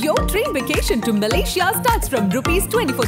Your train vacation to Malaysia starts from rupees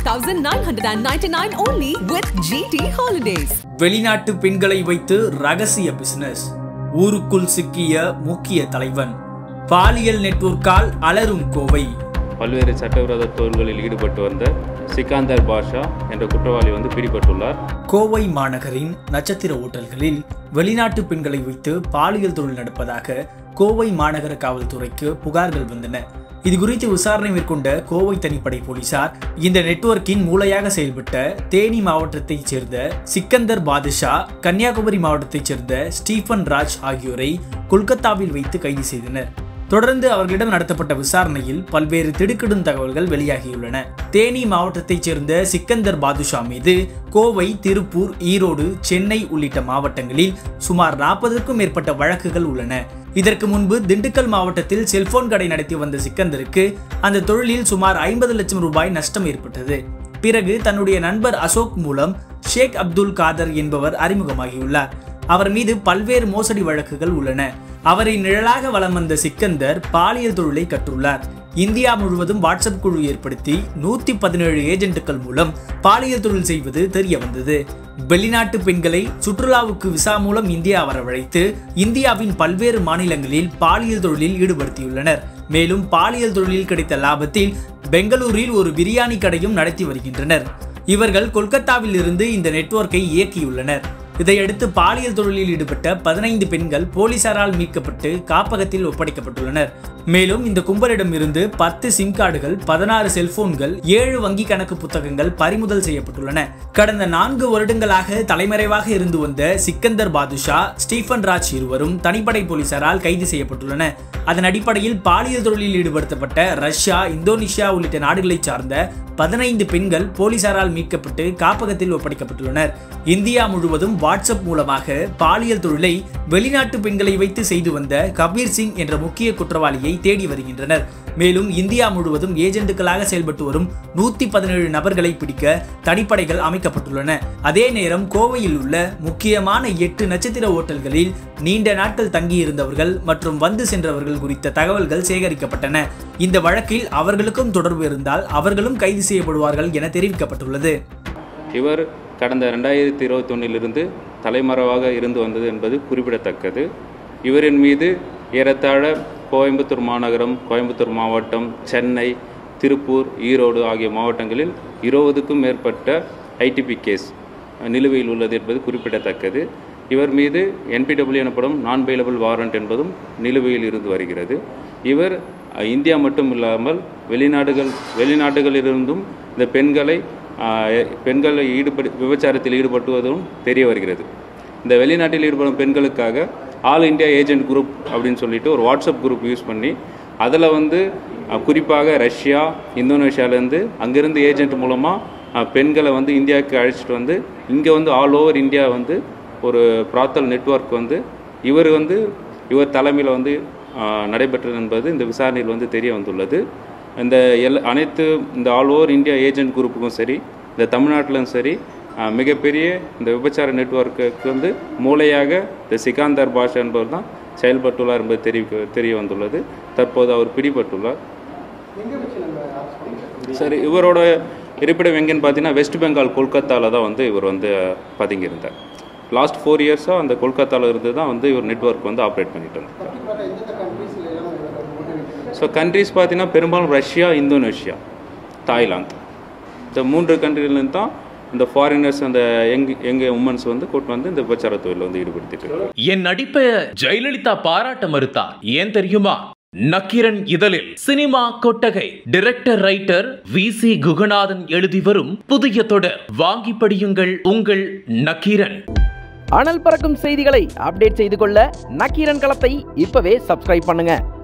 24,999 only with GT Holidays. வெளிநாட்டு பெண்களை வைத்து ரகசிய பிசினஸ் ஊருக்குள் சிக்கிய முக்கிய தலைவன் பாலியல் நெட்வொர்க்கால் அலரும் கோவை பல்வேறு சட்டவிரோத தொழில்களில் ஈடுபட்டு வந்த சிகாந்தர் பாஷா என்ற குற்றவாளி வந்து பிடிபட்டுள்ளார் கோவை மாநகரின் நட்சத்திர ஓட்டல்களில் வெளிநாட்டு பெண்களை வைத்து பாலியல் தொழில் நடப்பதாக கோவை மாநகர காவல்துறைக்கு புகார்கள் வந்தன இது குறித்து விசாரணை மேற்கொண்ட கோவை தனிப்படை போலீசார் இந்த நெட்வொர்க்கின் மூளையாக செயல்பட்ட தேனி மாவட்டத்தைச் சேர்ந்த சிக்கந்தர் பாதுஷா கன்னியாகுமரி மாவட்டத்தைச் சேர்ந்த ஸ்டீஃபன் ராஜ் ஆகியோரை கொல்கத்தாவில் வைத்து கைது செய்தனர் தொடர்ந்து அவர்களிடம் நடத்தப்பட்ட விசாரணையில் பல்வேறு திடுக்கிடும் தகவல்கள் வெளியாகியுள்ளன தேனி மாவட்டத்தைச் சேர்ந்த சிக்கந்தர் பாதுஷா மீது கோவை திருப்பூர் ஈரோடு சென்னை உள்ளிட்ட மாவட்டங்களில் சுமார் நாற்பதுக்கும் மேற்பட்ட வழக்குகள் உள்ளன இதற்கு முன்பு திண்டுக்கல் மாவட்டத்தில் செல்போன் கடை நடத்தி வந்த சிக்கந்தருக்கு அந்த தொழிலில் சுமார் ஐம்பது லட்சம் ரூபாய் நஷ்டம் ஏற்பட்டது பிறகு தன்னுடைய நண்பர் அசோக் மூலம் ஷேக் அப்துல் காதர் என்பவர் அறிமுகமாகியுள்ளார் அவர் மீது பல்வேறு மோசடி வழக்குகள் உள்ளன அவரின் நிழலாக வலம் வந்த சிக்கந்தர் பாலியல் தொழிலை கற்றுள்ளார் இந்தியா முழுவதும் வாட்ஸ்அப் குழு ஏற்படுத்தி நூத்தி பதினேழு ஏஜென்ட்டுகள் மூலம் பாலியல் தொழில் செய்வது தெரிய வந்தது வெளிநாட்டு பெண்களை சுற்றுலாவுக்கு விசா மூலம் இந்தியா வரவழைத்து இந்தியாவின் பல்வேறு மாநிலங்களில் பாலியல் தொழிலில் ஈடுபடுத்தியுள்ளனர் மேலும் பாலியல் தொழிலில் கிடைத்த லாபத்தில் பெங்களூரில் ஒரு பிரியாணி கடையும் நடத்தி வருகின்றனர் இவர்கள் கொல்கத்தாவில் இருந்து இந்த நெட்வொர்க்கை இயக்கியுள்ளனர் இதையடுத்து பாலியல் தொழிலில் ஈடுபட்ட பதினைந்து பெண்கள் போலீசாரால் மீட்கப்பட்டு காப்பகத்தில் ஒப்படைக்கப்பட்டுள்ளனர் மேலும் இந்த கும்பலிடம் இருந்து பத்து சிம் கார்டுகள் பதினாறு செல்போன்கள் ஏழு வங்கி கணக்கு புத்தகங்கள் பறிமுதல் செய்யப்பட்டுள்ளன கடந்த நான்கு வருடங்களாக தலைமறைவாக இருந்து வந்த சிக்கந்தர் பாதுஷா ஸ்டீஃபன் ராஜ் இருவரும் தனிப்படை போலீசாரால் கைது செய்யப்பட்டுள்ளன அதன் அடிப்படையில் பாலியல் தொழிலில் ஈடுபடுத்தப்பட்ட ரஷ்யா இந்தோனேஷியா உள்ளிட்ட நாடுகளைச் சார்ந்த பதினைந்து பெண்கள் போலீசாரால் மீட்கப்பட்டு காப்பகத்தில் ஒப்படைக்கப்பட்டுள்ளனர் இந்தியா முழுவதும் வாட்ஸ்அப் மூலமாக பாலியல் தொழிலை வெளிநாட்டு பெண்களை வைத்து செய்து வந்த கபீர் சிங் என்ற முக்கிய குற்றவாளியை தேடி வருகின்றனர் மேலும் இந்தியா முழுவதும் ஏஜென்ட்டுகளாக செயல்பட்டு வரும் நூத்தி பதினேழு நபர்களை பிடிக்க தனிப்படைகள் அமைக்கப்பட்டுள்ளன அதே நேரம் கோவையில் உள்ள முக்கியமான எட்டு நட்சத்திர ஓட்டல்களில் நீண்ட நாட்கள் தங்கியிருந்தவர்கள் மற்றும் வந்து சென்றவர்கள் குறித்த தகவல்கள் சேகரிக்கப்பட்டன இந்த வழக்கில் அவர்களுக்கும் தொடர்பு இருந்தால் அவர்களும் கைது செய்யப்படுவார்கள் என தெரிவிக்கப்பட்டுள்ளது இவர் கடந்த ரெண்டாயிரத்தி இருபத்தொன்னிலிருந்து தலைமறைவாக இருந்து வந்தது என்பது குறிப்பிடத்தக்கது இவரின் மீது ஏறத்தாழ கோயம்புத்தூர் மாநகரம் கோயம்புத்தூர் மாவட்டம் சென்னை திருப்பூர் ஈரோடு ஆகிய மாவட்டங்களில் இருபதுக்கும் மேற்பட்ட ஐடிபி கேஸ் நிலுவையில் உள்ளது என்பது குறிப்பிடத்தக்கது இவர் மீது என்பிடபிள்யூ எனப்படும் நான் பெயிலபிள் வாரண்ட் என்பதும் நிலுவையில் இருந்து வருகிறது இவர் அஹ், இந்தியா மட்டும் இல்லாமல் வெளிநாடுகள் வெளிநாடுகளிலிருந்தும் இந்த பெண்களை அஹ், பெண்களை ஈடுபடு விபச்சாரத்தில் ஈடுபட்டுவதும் தெரிய வருகிறது இந்த வெளிநாட்டில் ஈடுபடும் பெண்களுக்காக ஆல் இந்தியா ஏஜென்ட் குரூப் அப்படின்னு சொல்லிட்டு ஒரு வாட்ஸ்அப் குரூப் யூஸ் பண்ணி அதில் வந்து அஹ், குறிப்பாக ரஷ்யா இந்தோனேஷியாவிலேருந்து அங்கேருந்து ஏஜென்ட் மூலமாக பெண்களை வந்து இந்தியாவுக்கு அழைச்சிட்டு வந்து இங்கே வந்து ஆல் ஓவர் இந்தியா வந்து ஒரு பிராத்தல் நெட்வொர்க் வந்து இவர் வந்து இவர் தலைமையில் வந்து ஆஹ், நடைபெற்றது என்பது இந்த விசாரணையில் வந்து தெரிய வந்துள்ளது இந்த எல் அனைத்து இந்த ஆல் ஓவர் இந்தியா ஏஜென்ட் குரூப்புக்கும் சரி இந்த தமிழ்நாட்டிலும் சரி ஆஹ், மிகப்பெரிய இந்த விபச்சார நெட்வொர்க்குக்கு வந்து மூளையாக இந்த சிகாந்தர் பாஷா என்பவர் தான் செயல்பட்டுள்ளார் என்பது தெரிவிக்க தெரிய வந்துள்ளது தற்போது அவர் பிடிபட்டுள்ளார் சரி இவரோட இருப்பிடம் எங்கேன்னு பார்த்தீங்கன்னா வெஸ்ட் பெங்கால் கொல்கத்தாவில் தான் வந்து இவர் வந்து பதுங்கியிருந்தார் லாஸ்ட் ஃபோர் இயர்ஸாக அந்த கொல்கத்தாவில் இருந்து தான் வந்து இவர் நெட்வொர்க் வந்து ஆப்ரேட் பண்ணிட்டு இருந்தார் ஸோ கண்ட்ரிஸ் பார்த்தீங்கன்னா பெரும்பாலும் ரஷ்யா இந்தோனேஷியா தாய்லாந்து இந்த மூன்று கண்ட்ரிலேருந்து தான் இந்த ஃபாரினர்ஸ் அந்த யங் யங் உமன்ஸ் வந்து கூட்டு வந்து இந்த விபச்சார தொழிலில் வந்து ஈடுபடுத்திட்டு இருக்காங்க என் நடிப்பை ஜெயலலிதா பாராட்ட மறுத்தா ஏன் தெரியுமா நக்கீரன் இதழில் சினிமா கொட்டகை director writer V C Guhanathan எழுதி வரும் புதிய தொடர் வாங்கி படியுங்கள் உங்கள் நக்கீரன் அனல் பறக்கும் செய்திகளை அப்டேட் செய்து கொள்ள நக்கீரன் களத்தை இப்பவே சப்ஸ்கிரைப் பண்ணுங்க